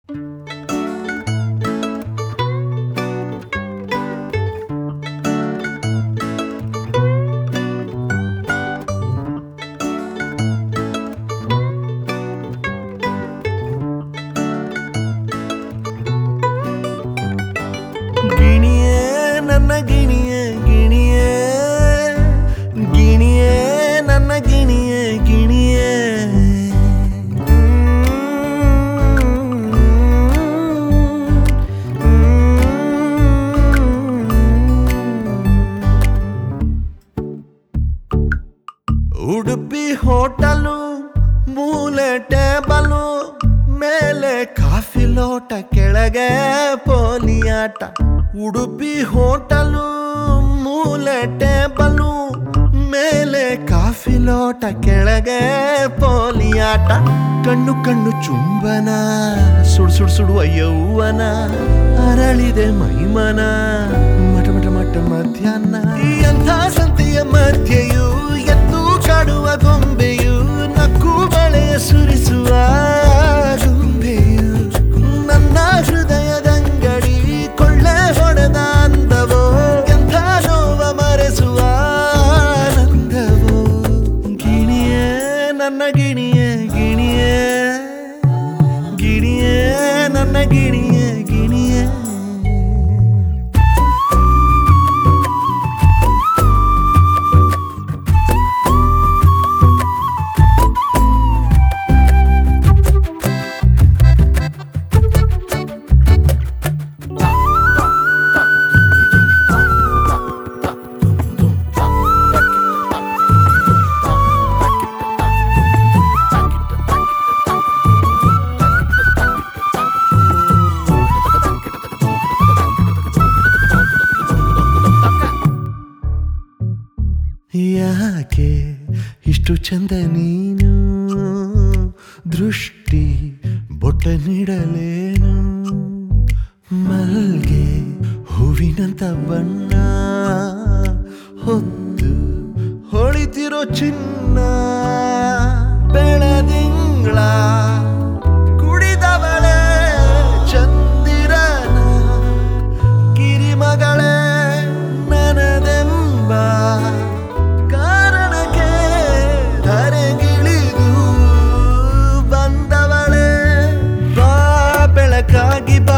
ಗಿಣಿಯೇ ನನ್ನ ಗಿಣಿಯೇ ಗಿಣಿಯೇ ಗಿಣಿಯೇ ನನ್ನ ಗಿಣಿಯೇ ಗಿಣಿಯೇ ಉಡುಪಿ ಹೋಟಲು ಮೂಲೆ ಟೇಬಲು ಮೇಲೆ ಕಾಫಿ ಲೋಟ ಕೆಳಗೆ ಪೋಲಿಯಾಟ ಉಡುಪಿ ಹೋಟಲು ಮೂಲೆ ಟೇಬಲು ಮೇಲೆ ಕಾಫಿ ಲೋಟ ಕೆಳಗೆ ಪೋಲಿಯಾಟ ಕಣ್ಣು ಕಣ್ಣು ಚುಂಬನ ಸುಡು ಸುಡು ಸುಡುವ ಯೌವನ ಅರಳಿದೆ ಮೈಮನ ಮಟ ಮಟ ಮಟ ಮಧ್ಯಾಹ್ನ ಈ ಅಂಥ ಸಂತೆಯ ಮಧ್ಯೆಯೂ ಎದ್ದು ಕಾಡುವ ಗೊಂಬೆಯು ನಕ್ಕು ಬಳೆಯ ಸುರಿಸುವ ಗೊಂಬೆಯು ನನ್ನ ಹೃದಯದಂಗಡಿ ಕೊಳ್ಳೆ ಹೊಡೆದ ಅಂದವೋ ಎಂಥ ನೋವ ಮರೆಸುವ ಆನಂದವೋ ಗಿಣಿಯೇ ನನ್ನ ಗಿಣಿಯೇ ಗಿಣಿಯೇ ಗಿಣಿಯೇ ನನ್ನ ಗಿಣಿಯೇ ಗಿಣಿಯೇ ಯಾಕೆ ಇಷ್ಟು ಚಂದ ನೀನು ದೃಷ್ಟಿ ಬೊಟ್ಟ ನೀಡಲೇನು ಮಲ್ಗೆ ಹೂವಿನಂತ ಬಣ್ಣ ಹೊತ್ತು ಹೊಳಿತಿರೋ ಚಿನ್ನ ಬೆಳದಿಂಗಳ ಕುಡಿದವಳೆ ಚಂದಿರನ ಕಿರಿಮಗಳೇ ನನದೆಂಬ ಕಾರಣಕ್ಕೆ ಧರೆಗಿಳಿದು ಬಂದವಳೆ ಬಾ ಬೆಳಕಾಗಿ ಬಾ